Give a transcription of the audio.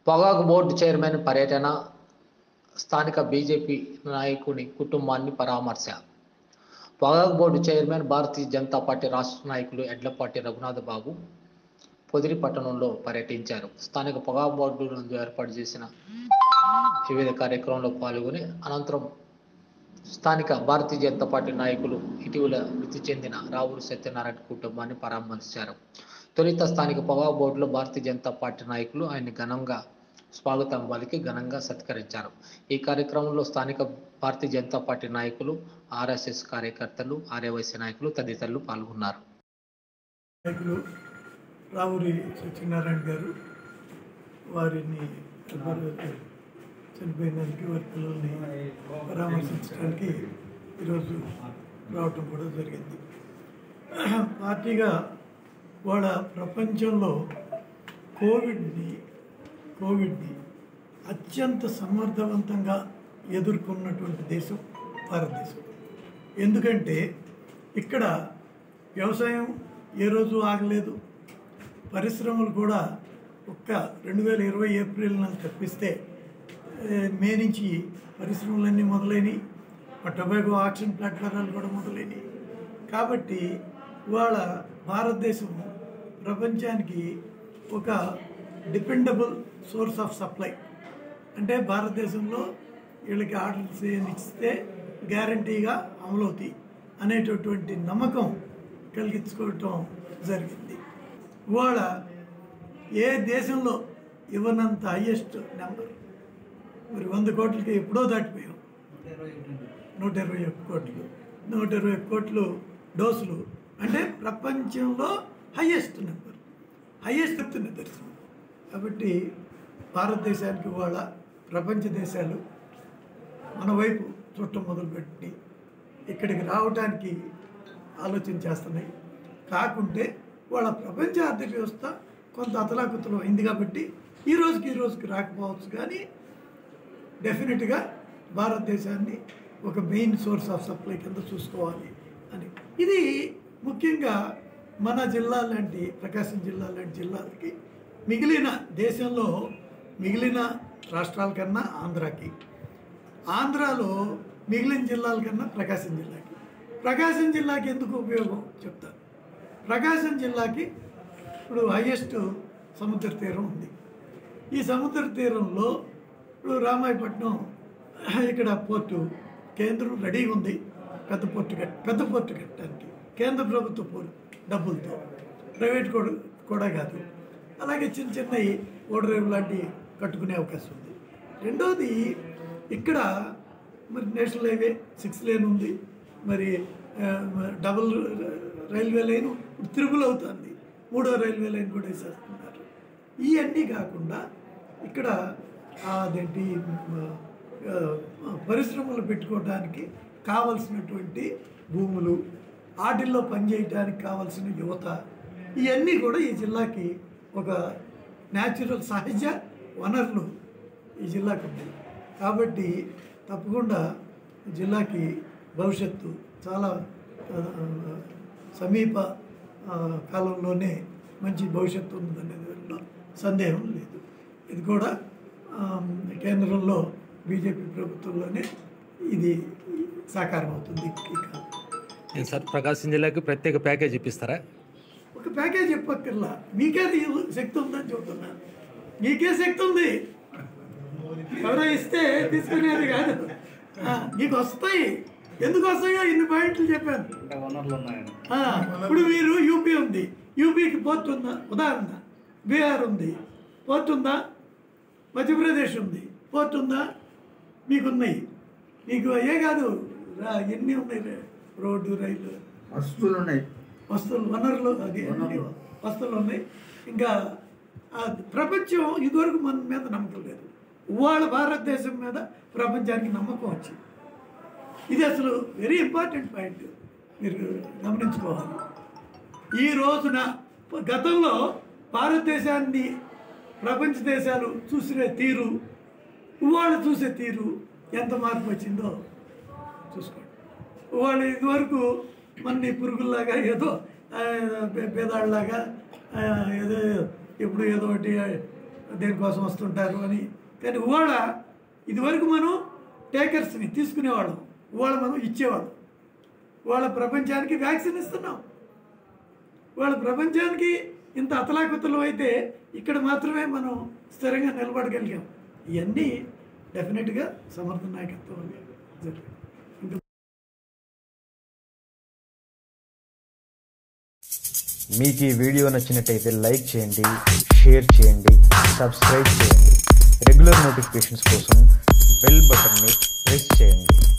పొగాకు board chairman పర్యటన స్థానిక బీజేపీ నాయకుని కుటుంబాన్ని పరామర్శ పొగాకు board chairman Bharatiya Janata party రాష్ట్ర నాయకులు ఎడ్లపాటి రఘునాథ్ బాబు పొదిలి పట్టణంలో పర్యటించారు స్థానిక పొగాకు బోర్డు నందు ఏర్పాటు చేసిన వివిధ కార్యక్రమంలో పాల్గొని అనంతరం స్థానిక భారతీయ జనతా పార్టీ నాయకులు ఇటీవల మృతి చెందిన రావురు సత్యనారాయణ కుటుంబాన్ని పరామర్శించారు తొలుత స్థానిక పొగాకు బోర్డులో భారతీయ జనతా పార్టీ నాయకులు ఆయన్ని ఘనంగా స్వాగతం పలికి ఘనంగా సత్కరించారు ఈ కార్యక్రమంలో స్థానిక భారతీయ జనతా పార్టీ నాయకులు ఆర్ఎస్ఎస్ కార్యకర్తలు ఆర్యవైశ్య నాయకులు తదితరులు పాల్గొన్నారు నాయకులు రావురి సత్యనారాయణ గారు వారిని వారు చనిపోయినందుకు వారి పిల్లల్ని పరామర్శించడానికి ఈరోజు రావటం కూడా జరిగింది పార్టీగా వాళ్ళ ప్రపంచంలో కోవిడ్ని కోవిడ్ని అత్యంత సమర్థవంతంగా ఎదుర్కొన్నటువంటి దేశం భారతదేశం ఎందుకంటే ఇక్కడ వ్యవసాయం ఏ రోజు ఆగలేదు పరిశ్రమలు కూడా ఒక్క రెండు వేల ఇరవై ఏప్రిల్ నుంచి తప్పిస్తే ఏ, మే నుంచి పరిశ్రమలన్నీ మొదలైనవి ఆ టొబాకో ఆక్షన్ ప్లాట్ఫారాలు కూడా మొదలైనవి కాబట్టి ఇవాళ భారతదేశం ప్రపంచానికి ఒక డిపెండబుల్ సోర్స్ ఆఫ్ సప్లై అంటే భారతదేశంలో వీళ్ళకి ఆర్డర్స్ ఏమి ఇస్తే గ్యారంటీగా అమలవుతాయి అనేటటువంటి నమ్మకం కలిగించుకోవటం జరిగింది ఇవాళ ఏ దేశంలో ఇవ్వనంత హయ్యెస్ట్ నెంబర్ మరి వంద కోట్లకి ఎప్పుడో దాటిపోయాం నూట ఇరవై ఒక్క కోట్లు నూట ఇరవై ఒక్క కోట్లు డోసులు అంటే ప్రపంచంలో హయ్యెస్ట్ నెంబర్ హయ్యెస్ట్ నిదర్శనం కాబట్టి భారతదేశానికి వాళ్ళ ప్రపంచ దేశాలు మన వైపు చుట్టం మొదలుపెట్టి ఇక్కడికి రావడానికి ఆలోచన చేస్తున్నాయి కాకుంటే వాళ్ళ ప్రపంచ ఆర్థిక వ్యవస్థ కొంత అతలాకుతలం అయింది కాబట్టి ఈ రోజుకి ఈ రోజుకి రాకపోవచ్చు కానీ డెఫినెట్గా భారతదేశాన్ని ఒక మెయిన్ సోర్స్ ఆఫ్ సప్లై కింద చూసుకోవాలి అని ఇది ముఖ్యంగా మన జిల్లా లాంటి ప్రకాశం జిల్లా లాంటి జిల్లాలకి మిగిలిన దేశంలో మిగిలిన రాష్ట్రాల కన్నా ఆంధ్రాకి ఆంధ్రాలో మిగిలిన జిల్లాల కన్నా ప్రకాశం జిల్లాకి ప్రకాశం జిల్లాకి ఎందుకు ఉపయోగం చెప్తాను ప్రకాశం జిల్లాకి ఇప్పుడు హయ్యెస్ట్ సముద్ర తీరం ఉంది ఈ సముద్ర తీరంలో ఇప్పుడు రామాయపట్నం ఇక్కడ పోర్టు కేంద్రం రెడీగా ఉంది పెద్ద పోర్టు కట్ పెద్ద పోర్టు కట్టడానికి కేంద్ర ప్రభుత్వ పోర్టు డబ్బులతో ప్రైవేట్ కూడా కూడా కాదు అలాగే చిన్న చిన్నవి ఓడరేవు లాంటివి కట్టుకునే అవకాశం ఉంది రెండోది ఇక్కడ మరి నేషనల్ హైవే సిక్స్ లేన్ ఉంది మరి ఆ, డబుల్ రైల్వే లైన్ ఇప్పుడు త్రిబుల్ అవుతుంది మూడో రైల్వే లైన్ కూడా వేసేస్తున్నారు ఇవన్నీ కాకుండా ఇక్కడ ఆ, అదేంటి ఆ, ఆ, పరిశ్రమలు పెట్టుకోవడానికి కావలసినటువంటి భూములు వాటిల్లో పనిచేయడానికి కావలసిన యువత ఇవన్నీ కూడా ఈ జిల్లాకి ఒక న్యాచురల్ సహజ వనరులు ఈ జిల్లాకు ఉన్నాయి కాబట్టి తప్పకుండా జిల్లాకి భవిష్యత్తు చాలా ఆ, సమీప ఆ, కాలంలోనే మంచి భవిష్యత్తు ఉందనే దానిలో సందేహం లేదు ఇది కూడా ఆ, కేంద్రంలో బీజేపీ ప్రభుత్వంలోనే ఇది సాకారం అవుతుంది ఈ కాలం ఏం సార్ ప్రకాశం జిల్లాకి ప్రత్యేక ప్యాకేజ్ ఇప్పిస్తారా ఒక ప్యాకేజ్ చెప్పక్కర్లా మీకే ఇది శక్తి ఉందని చెబుతున్నా మీకే శక్తి ఉంది ఎవరో ఇస్తే తీసుకునేది కాదు ఆ, నీకు వస్తాయి ఎందుకు వస్తాయో ఇన్ని పాయింట్లు చెప్పాను ఆ, ఇప్పుడు మీరు యూపీ ఉంది యూపీకి పోర్ట్ ఉందా ఉదాహరణ బీహార్ ఉంది పోర్ట్ ఉందా మధ్యప్రదేశ్ ఉంది పోర్ట్ ఉందా మీకున్నాయి మీకు అయ్యే కాదు రా ఎన్ని ఉన్నాయి రే. రోడ్డు రైలు వస్తువులు ఉన్నాయి వస్తువులు వనరులు అది అన్ని వస్తువులు ఉన్నాయి ఇంకా ఆ ప్రపంచం ఇదివరకు మన మీద నమ్మకం లేదు ఇవాళ భారతదేశం మీద ప్రపంచానికి నమ్మకం వచ్చింది ఇది అసలు వెరీ ఇంపార్టెంట్ పాయింట్ మీరు గమనించుకోవాలి ఈ రోజున గతంలో భారతదేశాన్ని ప్రపంచ దేశాలు చూసే తీరు ఇవాళ చూసే తీరు ఎంత మార్పు వచ్చిందో చూసుకోండి వాళ్ళు ఇదివరకు మన పురుగుల్లాగా ఏదో ఆ, పే- పేదాళ్ళలాగా ఆ, ఏదో ఎప్పుడు ఏదో ఒకటి దేనికోసం వస్తుంటారు అని కానీ ఇవాళ ఇదివరకు మనం టేకర్స్ని తీసుకునేవాళ్ళం ఇవాళ మనం ఇచ్చేవాళ్ళం వాళ్ళ ప్రపంచానికి వ్యాక్సిన్ ఇస్తున్నాం వాళ్ళ ప్రపంచానికి ఇంత అతలాకుతలం అయితే ఇక్కడ మాత్రమే మనం స్థిరంగా నిలబడగలిగాం ఇవన్నీ డెఫినెట్గా సమర్థ నాయకత్వం వల్లే జరిగాయి ఇంకా మీకు ఈ వీడియో నచ్చినట్టయితే లైక్ చేయండి షేర్ చేయండి సబ్స్క్రైబ్ చేయండి రెగ్యులర్ నోటిఫికేషన్స్ కోసం బెల్ బటన్ని ప్రెస్ చేయండి